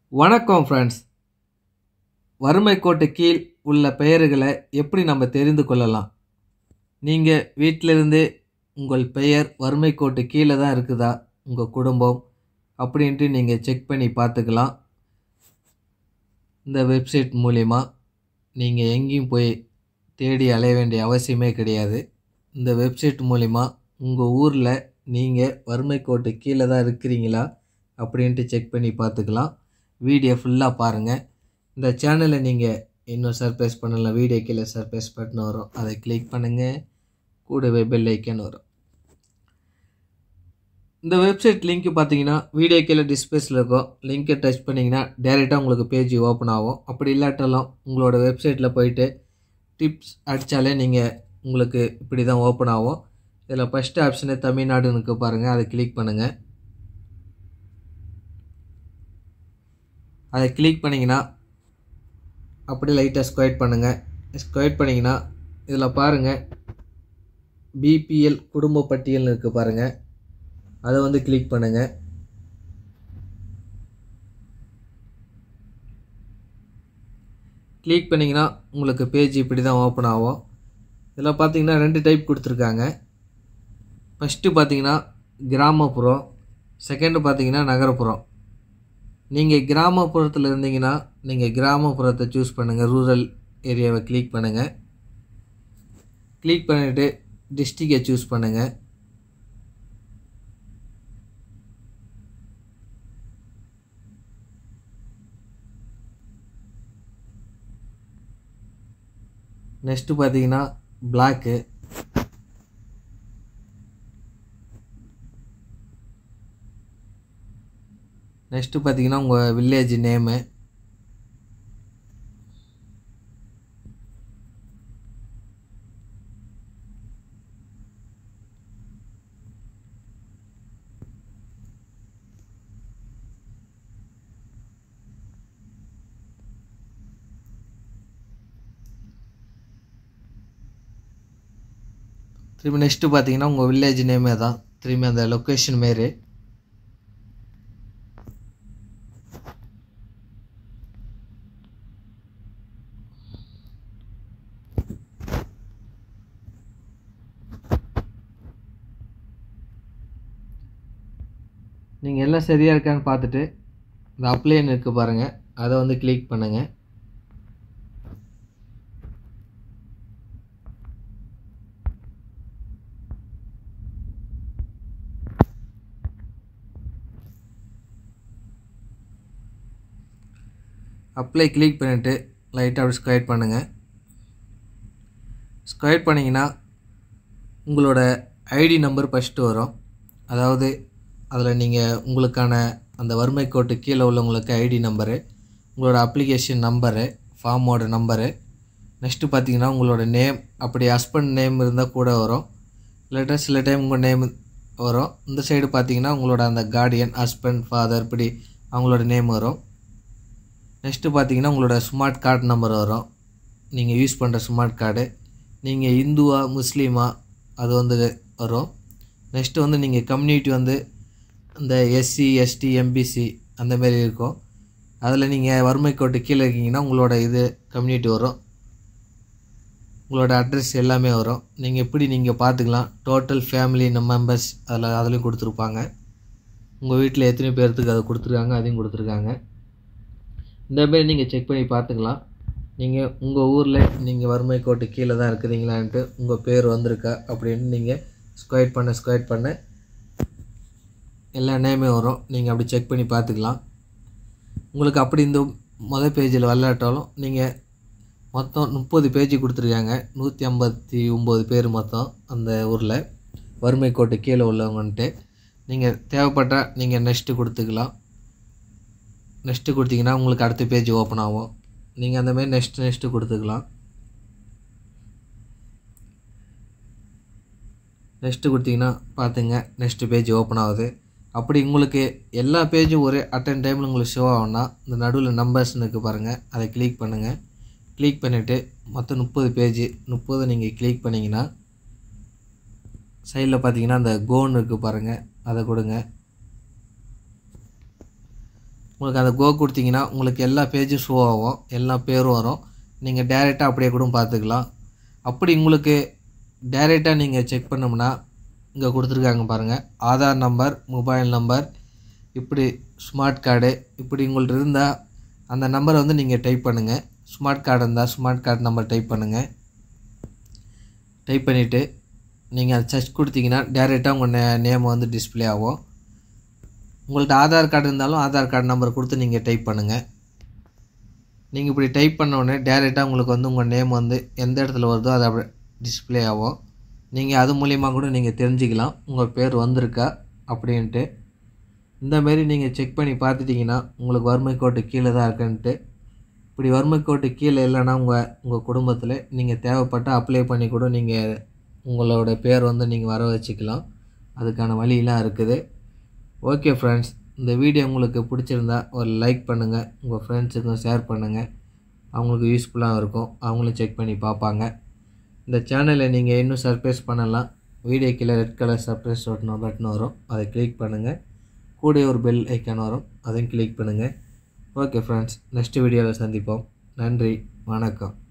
வணக்கம் ஃப்ரெண்ட்ஸ் வறுமை கோட்டு கீழ் உள்ள பெயர்களை எப்படி நம்ம தெரிந்து கொள்ளலாம் நீங்கள் வீட்டிலிருந்து உங்கள் பெயர் வறுமை கோட்டு கீழே தான் இருக்குதா உங்கள் குடும்பம் அப்படின்ட்டு நீங்கள் செக் பண்ணி பார்த்துக்கலாம் இந்த வெப்சைட் மூலிமா நீங்கள் எங்கேயும் போய் தேடி அலைய வேண்டிய அவசியமே கிடையாது இந்த வெப்சைட் மூலிமா உங்கள் ஊரில் நீங்கள் வறுமை கோட்டு கீழே தான் இருக்கிறீங்களா அப்படின்ட்டு செக் பண்ணி பார்த்துக்கலாம் வீடியோ ஃபுல்லாக பாருங்கள் இந்த சேனலை நீங்கள் இன்னும் சர்ப்ரைஸ் பண்ணலாம் வீடியோ கீழே சர்ப்ரைஸ் பட்டன் வரும் அதை கிளிக் பண்ணுங்கள் கூடவே பெல் ஐக்கன் வரும் இந்த வெப்சைட் லிங்க் பார்த்தீங்கன்னா வீடியோ கீழே டிஸ்பிளேஸில் இருக்கும் லிங்க்கை டச் பண்ணிங்கன்னா டேரெக்டாக உங்களுக்கு பேஜ் ஓப்பன் ஆகும் அப்படி இல்லாட்டாலும் உங்களோட வெப்சைட்டில் போயிட்டு டிப்ஸ் அடித்தாலே நீங்கள் உங்களுக்கு இப்படி தான் ஓப்பன் ஆகும் இதில் ஃபஸ்ட்டு ஆப்ஷனு தமிழ்நாடுன்னு இருக்கு பாருங்கள் அதை கிளிக் பண்ணுங்கள் அதை கிளிக் பண்ணிங்கன்னா அப்படியே லைட்டாக ஸ்கொயட் பண்ணுங்கள் ஸ்கொயட் பண்ணிங்கன்னா இதில் பாருங்கள் பிபிஎல் குடும்ப பட்டியல்னு இருக்குது பாருங்கள் அதை வந்து கிளிக் பண்ணுங்கள் கிளிக் பண்ணிங்கன்னா உங்களுக்கு பேஜ் இப்படி தான் ஓப்பன் ஆகும் இதில் பார்த்தீங்கன்னா ரெண்டு டைப் கொடுத்துருக்காங்க ஃபஸ்ட்டு பார்த்தீங்கன்னா கிராமப்புறம் செகண்டு பார்த்தீங்கன்னா நகரப்புறம் நீங்கள் கிராமப்புறத்தில் இருந்தீங்கன்னா நீங்கள் கிராமப்புறத்தை சூஸ் பண்ணுங்கள் ரூரல் ஏரியாவை கிளிக் பண்ணுங்கள் கிளிக் பண்ணிவிட்டு டிஸ்ட்ரிக்டை சூஸ் பண்ணுங்கள் நெக்ஸ்ட்டு பார்த்தீங்கன்னா பிளாக்கு நெக்ஸ்ட்டு பார்த்தீங்கன்னா உங்கள் வில்லேஜ் நேமு திரும்பி நெக்ஸ்ட்டு பார்த்தீங்கன்னா உங்கள் வில்லேஜ் நேமே தான் திரும்பி அந்த லொக்கேஷன் மாரி நீங்கள் எல்லாம் சரியாக இருக்கான்னு பார்த்துட்டு இந்த அப்ளைன்னு இருக்குது பாருங்கள் அதை வந்து கிளிக் பண்ணுங்கள் அப்ளை கிளிக் பண்ணிவிட்டு லைட்டாக அப்படி ஸ்கொயர் பண்ணுங்கள் ஸ்கொயர் பண்ணிங்கன்னா உங்களோட ஐடி நம்பர் ஃபஸ்ட்டு வரும் அதாவது அதில் நீங்கள் உங்களுக்கான அந்த வறுமை கோட்டு கீழே உள்ளவங்களுக்கு ஐடி நம்பரு உங்களோட அப்ளிகேஷன் நம்பரு ஃபார்மோட நம்பரு நெக்ஸ்ட்டு பார்த்தீங்கன்னா உங்களோட நேம் அப்படி ஹஸ்பண்ட் நேம் இருந்தால் கூட வரும் இல்லாட்டா சில டைம் உங்கள் நேம் வரும் இந்த சைடு பார்த்தீங்கன்னா உங்களோட அந்த கார்டியன் ஹஸ்பண்ட் ஃபாதர் இப்படி அவங்களோட நேம் வரும் நெக்ஸ்ட்டு பார்த்தீங்கன்னா உங்களோட ஸ்மார்ட் கார்டு நம்பர் வரும் நீங்கள் யூஸ் பண்ணுற ஸ்மார்ட் கார்டு நீங்கள் இந்துவா முஸ்லீமா அது வந்து வரும் நெக்ஸ்ட்டு வந்து நீங்கள் கம்யூனிட்டி வந்து இந்த எஸ்சி எஸ்டி எம்பிசி அந்தமாரி இருக்கும் அதில் நீங்கள் வறுமை கோட்டு கீழே இருக்கீங்கன்னா உங்களோட இது கம்யூனிட்டி வரும் உங்களோட அட்ரஸ் எல்லாமே வரும் நீங்கள் எப்படி நீங்கள் பார்த்துக்கலாம் டோட்டல் ஃபேமிலி மெம்பர்ஸ் அதில் அதுலேயும் கொடுத்துருப்பாங்க உங்கள் வீட்டில் எத்தனை பேர்த்துக்கு அதை கொடுத்துருக்காங்க அதையும் கொடுத்துருக்காங்க இந்த மாரி நீங்கள் செக் பண்ணி பார்த்துக்கலாம் நீங்கள் உங்கள் ஊரில் நீங்கள் வறுமை கோட்டு கீழே தான் இருக்கிறீங்களான்ட்டு உங்கள் பேர் வந்திருக்கா அப்படின்னு நீங்கள் ஸ்கொயட் பண்ண ஸ்கொயட் பண்ண எல்லா நேமே வரும் நீங்கள் அப்படி செக் பண்ணி பார்த்துக்கலாம் உங்களுக்கு அப்படி இந்த மொதல் பேஜில் விளையாட்டாலும் நீங்கள் மொத்தம் முப்பது பேஜ் கொடுத்துருக்காங்க நூற்றி ஐம்பத்தி ஒம்பது பேர் மொத்தம் அந்த ஊரில் வறுமை கோட்டு கீழே உள்ளவங்கன்ட்டு நீங்கள் தேவைப்பட்டால் நீங்கள் நெக்ஸ்ட்டு கொடுத்துக்கலாம் நெக்ஸ்ட்டு கொடுத்தீங்கன்னா உங்களுக்கு அடுத்த பேஜ் ஓப்பன் ஆகும் நீங்கள் அந்தமாரி நெக்ஸ்ட் நெக்ஸ்ட்டு கொடுத்துக்கலாம் நெக்ஸ்ட்டு கொடுத்தீங்கன்னா பார்த்துங்க நெக்ஸ்ட்டு பேஜ் ஓப்பன் ஆகுது அப்படி உங்களுக்கு எல்லா பேஜும் ஒரே அட்டன் டைமில் உங்களுக்கு ஷோ ஆகும்னா இந்த நடுவில் நம்பர்ஸ்னு இருக்குது பாருங்கள் அதை கிளிக் பண்ணுங்கள் கிளிக் பண்ணிவிட்டு மொத்தம் முப்பது பேஜ் முப்பது நீங்கள் கிளிக் பண்ணிங்கன்னா சைடில் பார்த்தீங்கன்னா அந்த கோன் இருக்குது பாருங்கள் அதை கொடுங்க உங்களுக்கு அந்த கோ கொடுத்தீங்கன்னா உங்களுக்கு எல்லா பேஜும் ஷோ ஆகும் எல்லா பேரும் வரும் நீங்கள் டேரெக்டாக அப்படியே கூட பார்த்துக்கலாம் அப்படி உங்களுக்கு டேரெக்டாக நீங்கள் செக் பண்ணோம்னா இங்கே கொடுத்துருக்காங்க பாருங்கள் ஆதார் நம்பர் மொபைல் நம்பர் இப்படி ஸ்மார்ட் கார்டு இப்படி உங்கள்ட்ட இருந்தால் அந்த நம்பரை வந்து நீங்கள் டைப் பண்ணுங்கள் ஸ்மார்ட் கார்டு இருந்தால் ஸ்மார்ட் கார்டு நம்பர் டைப் பண்ணுங்கள் டைப் பண்ணிவிட்டு நீங்கள் அதை சர்ச் கொடுத்தீங்கன்னா டேரெக்டாக உங்கள் நே நேம் வந்து டிஸ்ப்ளே ஆகும் உங்கள்ட்ட ஆதார் கார்டு இருந்தாலும் ஆதார் கார்டு நம்பர் கொடுத்து நீங்கள் டைப் பண்ணுங்கள் நீங்கள் இப்படி டைப் பண்ண உடனே டேரெக்டாக உங்களுக்கு வந்து உங்கள் நேம் வந்து எந்த இடத்துல வருதோ அது அப்படி டிஸ்ப்ளே ஆகும் நீங்கள் அது மூலிமா கூட நீங்கள் தெரிஞ்சுக்கலாம் உங்கள் பேர் வந்திருக்கா அப்படின்ட்டு இந்தமாரி நீங்கள் செக் பண்ணி பார்த்துட்டிங்கன்னா உங்களுக்கு வறுமை கோட்டு கீழே தான் இருக்குன்ட்டு இப்படி வறுமை கோட்டு கீழே இல்லைன்னா உங்கள் உங்கள் குடும்பத்தில் நீங்கள் தேவைப்பட்டால் அப்ளை பண்ணி கூட நீங்கள் உங்களோட பேர் வந்து நீங்கள் வர வச்சுக்கலாம் அதுக்கான வழியெலாம் இருக்குது ஓகே ஃப்ரெண்ட்ஸ் இந்த வீடியோ உங்களுக்கு பிடிச்சிருந்தா ஒரு லைக் பண்ணுங்கள் உங்கள் ஃப்ரெண்ட்ஸுக்கும் ஷேர் பண்ணுங்கள் அவங்களுக்கு யூஸ்ஃபுல்லாக இருக்கும் அவங்களும் செக் பண்ணி பார்ப்பாங்க இந்த சேனலை நீங்கள் இன்னும் சர்ப்ரைஸ் பண்ணலாம் வீடியோ கீழே ரெட் கலர் சர்ப்ரைஸ் ஒட்டின பட்டன் வரும் அதை கிளிக் பண்ணுங்கள் கூட ஒரு பெல் ஐக்கான் வரும் அதையும் கிளிக் பண்ணுங்கள் ஓகே ஃப்ரெண்ட்ஸ் நெக்ஸ்ட் வீடியோவில் சந்திப்போம் நன்றி வணக்கம்